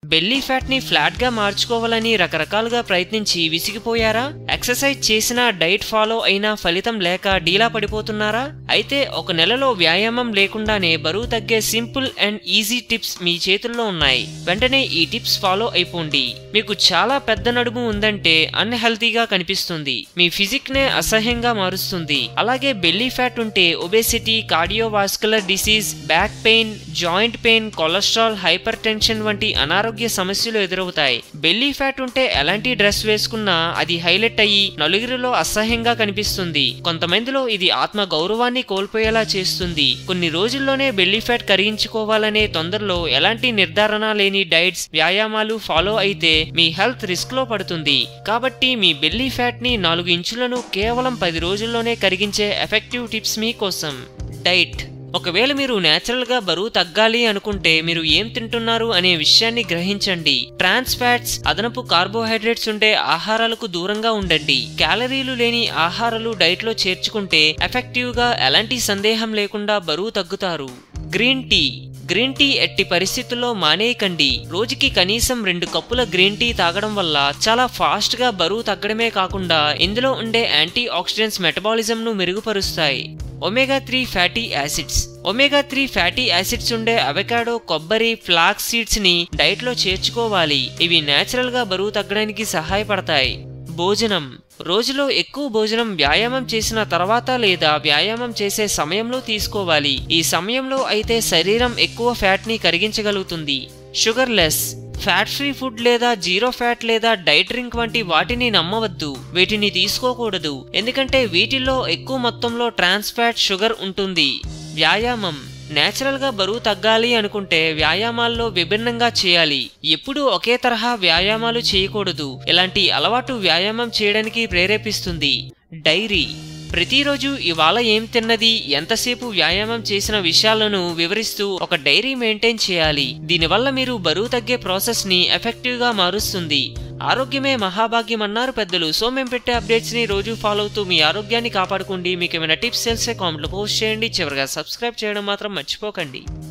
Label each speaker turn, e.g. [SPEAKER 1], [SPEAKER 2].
[SPEAKER 1] belly fat ని flat గా మార్చుకోవాలని రకరకాలుగా ప్రయత్నించి విసిగిపోయారా ఎక్సర్సైజ్ చేసినా డైట్ ఫాలో అయినా ఫలితం లేక డీలా పడిపోతున్నారా అయితే ఒక నెలలో వ్యాయామం లేకుండానే బరువు తగ్గే సింపుల్ అండ్ ఈజీ టిప్స్ మీ చేతుల్లో ఉన్నాయి వెంటనే ఈ టిప్స్ ఫాలో అయిపోండి మీకు చాలా పెద్ద నడుము ఉందంటే అన్హెల్తీగా కనిపిస్తుంది మీ ఫిజిక్ నే అసహ్యంగా మారుస్తుంది అలాగే బెల్లీ ఫ్యాట్ ఉంటే obesity cardiovascular disease back pain joint pain cholesterol hypertension వంటి అనారోగ్య సమస్యలు ఎదురవుతాయి బెల్లీ ఫ్యాట్ ఉంటే ఎలాంటి డ్రెస్ వేసుకున్నా అది హైలైట్ అయ్యి నలుగురిలో అసహ్యంగా కనిపిస్తుంది కొంతమందిలో ఇది ఆత్మ గౌరవాన్ని కోల్పోయేలా చేస్తుంది కొన్ని రోజుల్లోనే బెల్లీ ఫ్యాట్ కరిగించుకోవాలనే తొందరలో ఎలాంటి నిర్ధారణ లేని డైట్స్ వ్యాయామాలు ఫాలో అయితే మీ హెల్త్ రిస్క్ లో పడుతుంది కాబట్టి మీ బెల్లీ ఫ్యాట్ ని నాలుగు ఇంచులను కేవలం పది రోజుల్లోనే కరిగించే ఎఫెక్టివ్ టిప్స్ మీకోసం డైట్ ఒకవేళ మీరు నేచురల్ గా బరువు తగ్గాలి అనుకుంటే మీరు ఏం తింటున్నారు అనే విషయాన్ని గ్రహించండి ట్రాన్స్ ఫ్యాట్స్ అదనపు కార్బోహైడ్రేట్స్ ఉండే ఆహారాలకు దూరంగా ఉండండి క్యాలరీలు లేని ఆహారాలు డైట్ లో చేర్చుకుంటే ఎఫెక్టివ్ గా ఎలాంటి సందేహం లేకుండా బరువు తగ్గుతారు గ్రీన్ టీ గ్రీన్ టీ ఎట్టి పరిస్థితుల్లో మానేయకండి రోజుకి కనీసం రెండు కప్పుల గ్రీన్ టీ తాగడం వల్ల చాలా ఫాస్ట్ గా బరువు తగ్గడమే కాకుండా ఇందులో ఉండే యాంటీ ఆక్సిడెంట్స్ మెటబాలిజం ను మెరుగుపరుస్తాయి omega three fatty acids omega three fatty acids ఉండే అవకాడో కొబ్బరి ఫ్లాక్స్ సీడ్స్ ని డైట్ లో చేర్చుకోవాలి ఇవి నేచురల్ గా బరువు తగ్గడానికి సహాయపడతాయి భోజనం రోజులో ఎక్కువ భోజనం వ్యాయామం చేసిన తర్వాత లేదా వ్యాయామం చేసే సమయంలో తీసుకోవాలి ఈ సమయంలో అయితే శరీరం ఎక్కువ ఫ్యాట్ ని కరిగించగలుగుతుంది sugar less fat free food లేదా జీరో ఫ్యాట్ లేదా డైట్ డ్రింక్ వంటి వాటిని నమ్మవద్దు వీటిని తీసుకోకూడదు ఎందుకంటే వీటిల్లో ఎక్కువ మొత్తంలో ట్రాన్స్ ఫ్యాట్ షుగర్ ఉంటుంది వ్యాయామం నేచురల్ గా బరువు తగ్గాలి అనుకుంటే వ్యాయామాల్లో విభిన్నంగా చేయాలి ఎప్పుడూ ఒకే తరహా వ్యాయామాలు చేయకూడదు ఇలాంటి అలవాటు వ్యాయామం చేయడానికి ప్రేరేపిస్తుంది డైరీ ప్రతిరోజు ఇవాళ ఏం తిన్నది ఎంతసేపు వ్యాయామం చేసిన విషయాలను వివరిస్తూ ఒక డైరీ మెయింటైన్ చేయాలి దీనివల్ల మీరు బరువు తగ్గే ప్రాసెస్ ని ఎఫెక్టివ్ గా మారుస్తుంది ఆరోగ్యమే మహాభాగ్యం అన్నారు పెద్దలు సో మేము పెట్టే అప్డేట్స్ ని రోజు ఫాలో అవుతూ మీ ఆరోగ్యాన్ని కాపాడుకోండి మీకు ఏమైనా టిప్స్ తెలిసే కామెంట్లో పోస్ట్ చేయండి చివరిగా సబ్స్క్రైబ్ చేయడం మాత్రం మర్చిపోకండి